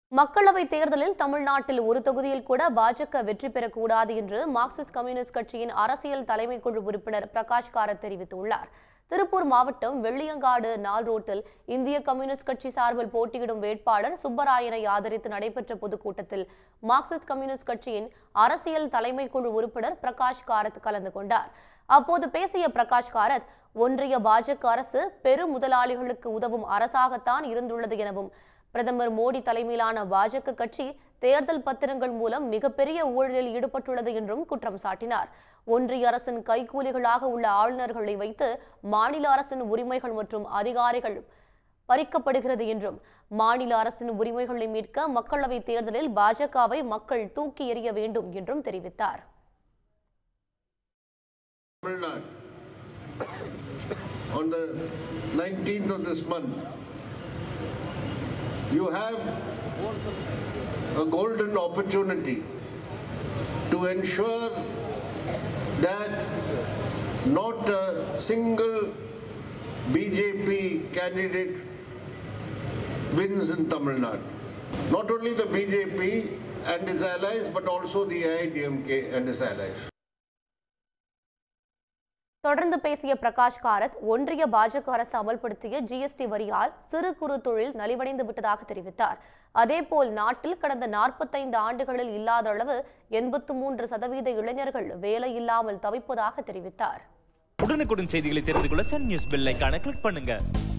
மக்களவை தேர்தலில் தமிழ்நாட்டில் ஒரு தொகுதியில் கூட பாஜக வெற்றி பெறக்கூடாது என்று மார்க்சிஸ்ட் கம்யூனிஸ்ட் கட்சியின் அரசியல் தலைமை குழு உறுப்பினர் பிரகாஷ் காரத் தெரிவித்துள்ளார் திருப்பூர் மாவட்டம் வெள்ளியங்காடு நாள் ரோட்டில் இந்திய கம்யூனிஸ்ட் கட்சி சார்பில் போட்டியிடும் வேட்பாளர் சுப்பராயனை ஆதரித்து நடைபெற்ற பொதுக்கூட்டத்தில் மார்க்சிஸ்ட் கம்யூனிஸ்ட் கட்சியின் அரசியல் தலைமை குழு உறுப்பினர் பிரகாஷ் காரத் கலந்து கொண்டார் அப்போது பேசிய பிரகாஷ் காரத் ஒன்றிய பாஜக அரசு பெரு முதலாளிகளுக்கு உதவும் அரசாகத்தான் இருந்துள்ளது எனவும் பிரதமர் மோடி தலைமையிலான பாஜக கட்சி தேர்தல் பத்திரங்கள் மூலம் மிகப்பெரிய ஊழலில் ஈடுபட்டுள்ளது என்றும் குற்றம் சாட்டினார் ஒன்றிய அரசின் கைக்கூலிகளாக உள்ள ஆளுநர்களை வைத்து மாநில அரசின் உரிமைகள் மற்றும் அதிகாரிகள் பறிக்கப்படுகிறது என்றும் மாநில அரசின் உரிமைகளை மீட்க மக்களவைத் தேர்தலில் பாஜகவை மக்கள் தூக்கி எறிய வேண்டும் என்றும் தெரிவித்தார் Tamil Nadu on the 19th of this month. You have a golden opportunity to ensure that not a single BJP candidate wins in Tamil Nadu. Not only the BJP and its allies, but also the AIDMK and its allies. தொடர்ந்து பேசிய பிரகாஷ் காரத் ஒன்றிய பாஜக அரசு அமல்படுத்திய GST வரியால் சிறு குறு தொழில் நலிவடைந்து விட்டதாக தெரிவித்தார் அதேபோல் நாட்டில் கடந்த நாற்பத்தைந்து ஆண்டுகளில் இல்லாத அளவு எண்பத்து மூன்று சதவீத இளைஞர்கள் வேலை இல்லாமல் தவிப்பதாக தெரிவித்தார் உடனுக்குடன் செய்திகளை தெரிந்து கொள்ள சன் நியூஸ் பெல் ஐகானை கிளிக் பண்ணுங்க